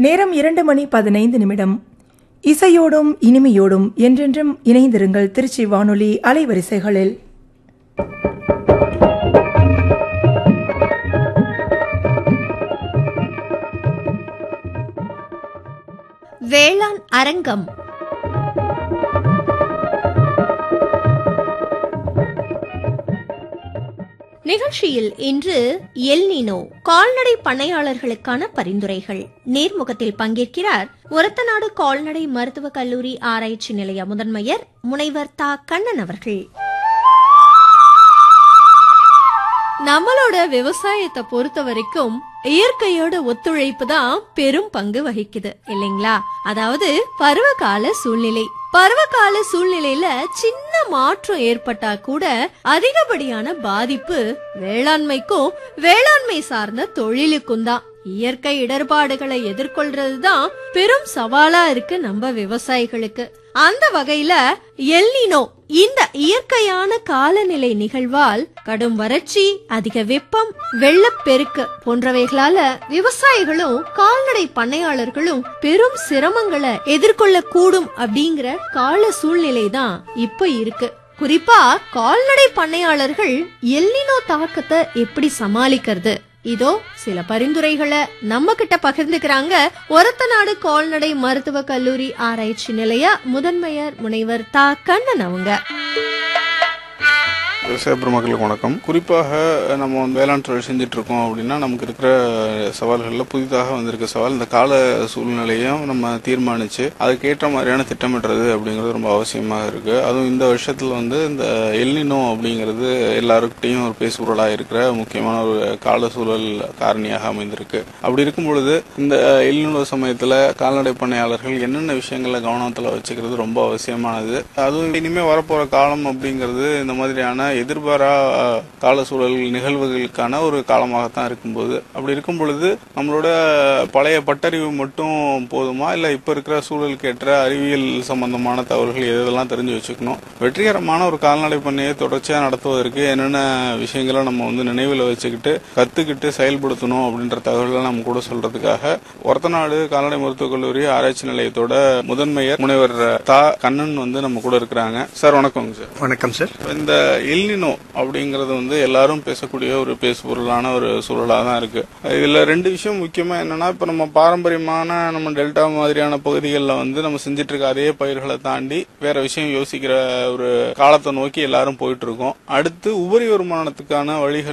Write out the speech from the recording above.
நேரம் இரண்டு மணி பதினைந்து நிமிடம் இசையோடும் இனிமையோடும் என்றென்றும் இணைந்திருங்கள் திருச்சி வானொலி அலைவரிசைகளில் வேளாண் அரங்கம் நிகழ்ச்சியில் இன்று எல்னினோ கால்நடை பண்ணையாளர்களுக்கான பரிந்துரைகள் நேர்முகத்தில் பங்கேற்கிறார் ஒரத்தநாடு கால்நடை மருத்துவக் கல்லூரி ஆராய்ச்சி நிலைய முதன்மையர் முனைவர் தா கண்ணன் அவர்கள் நம்மளோட விவசாயத்தை பொறுத்த வரைக்கும் இயற்கையோட ஒத்துழைப்பு தான் பெரும் பங்கு வகிக்குது இல்லைங்களா அதாவது பருவகால சூழ்நிலை பருவகால சூழ்நிலையில சின்ன மாற்றம் ஏற்பட்டா கூட அதிகப்படியான பாதிப்பு வேளாண்மைக்கும் வேளாண்மை சார்ந்த தொழிலுக்கும் தான் இயற்கை இடர்பாடுகளை எதிர்கொள்றது தான் பெரும் சவாலா இருக்கு நம்ம விவசாயிகளுக்கு அந்த வகையில எல்னினோ இந்த இயற்கையான காலநிலை நிகழ்வால் கடும் வறட்சி அதிக வெப்பம் வெள்ளப்பெருக்கு போன்றவைகளால விவசாயிகளும் கால்நடை பண்ணையாளர்களும் பெரும் சிரமங்களை எதிர்கொள்ள கூடும் அப்படிங்கிற கால சூழ்நிலை தான் இப்ப இருக்கு குறிப்பா கால்நடை பண்ணையாளர்கள் எல்லினோ தாக்கத்தை எப்படி சமாளிக்கிறது இதோ சில பரிந்துரைகளை நம்ம கிட்ட பகிர்ந்துக்கிறாங்க ஒரத்தநாடு கால்நடை மருத்துவ கல்லூரி ஆராய்ச்சி நிலைய முதன்மையர் முனைவர் தா கண்ணன் அவங்க விவசாய பெருமக்களுக்கு வணக்கம் குறிப்பாக நம்ம வந்து வேளாண் தொழில் செஞ்சுட்டு இருக்கோம் அப்படின்னா நமக்கு இருக்கிற சவால்களில் புதிதாக வந்திருக்க சவால் இந்த கால சூழ்நிலையும் நம்ம தீர்மானிச்சு அதுக்கேற்ற மாதிரியான திட்டமிடுறது அப்படிங்கிறது ரொம்ப அவசியமாக இருக்கு அதுவும் இந்த வருஷத்துல வந்து இந்த எல்னினோ அப்படிங்கிறது எல்லாருக்கிட்டையும் ஒரு பேசுபொருளாக இருக்கிற முக்கியமான ஒரு கால சூழல் காரணியாக அமைந்திருக்கு அப்படி இருக்கும் பொழுது இந்த எல்னினோ சமயத்துல கால்நடை பண்ணையாளர்கள் என்னென்ன விஷயங்களை கவனத்துல வச்சுக்கிறது ரொம்ப அவசியமானது அதுவும் இனிமே வரப்போற காலம் அப்படிங்கிறது இந்த மாதிரியான எதிர்பாரா கால சூழல் நிகழ்வுகளுக்கான ஒரு காலமாகத்தான் இருக்கும்போது அப்படி இருக்கும் பொழுது நம்மளோட பழைய பட்டறிவு மட்டும் போதுமா இல்ல இப்ப இருக்கிற சூழலுக்கு ஏற்ற அறிவியல் சம்பந்தமான தகவல்கள் எதெல்லாம் தெரிஞ்சு வச்சுக்கணும் வெற்றிகரமான ஒரு கால்நடை பண்ணையை தொடர்ச்சியா நடத்துவதற்கு என்னென்ன விஷயங்களை நம்ம வந்து நினைவில் வச்சுக்கிட்டு கத்துக்கிட்டு செயல்படுத்தணும் அப்படின்ற தகவல்களை நம்ம கூட சொல்றதுக்காக ஒரத்தநாடு கால்நடை மருத்துவக் கல்லூரி ஆராய்ச்சி நிலையத்தோட முதன்மையர் முனைவர் தா கண்ணன் வந்து நம்ம கூட இருக்கிறாங்க சார் வணக்கங்க சார் வணக்கம் சார் இந்த எல்னினோ அப்படிங்கறது வந்து எல்லாரும் பேசக்கூடிய ஒரு பேசுபொருளான ஒரு சூழலா தான் இருக்கு இதுல ரெண்டு விஷயம் முக்கியமா என்னன்னா இப்ப நம்ம பாரம்பரியமான நம்ம டெல்டா மாதிரியான பகுதிகளில் வந்து நம்ம செஞ்சுட்டு இருக்க அதே பயிர்களை தாண்டி வேற விஷயம் யோசிக்கிற ஒரு காலத்தை நோக்கி எல்லாரும் போயிட்டு இருக்கோம் அடுத்து உபரி வருமானத்துக்கான வழிகள்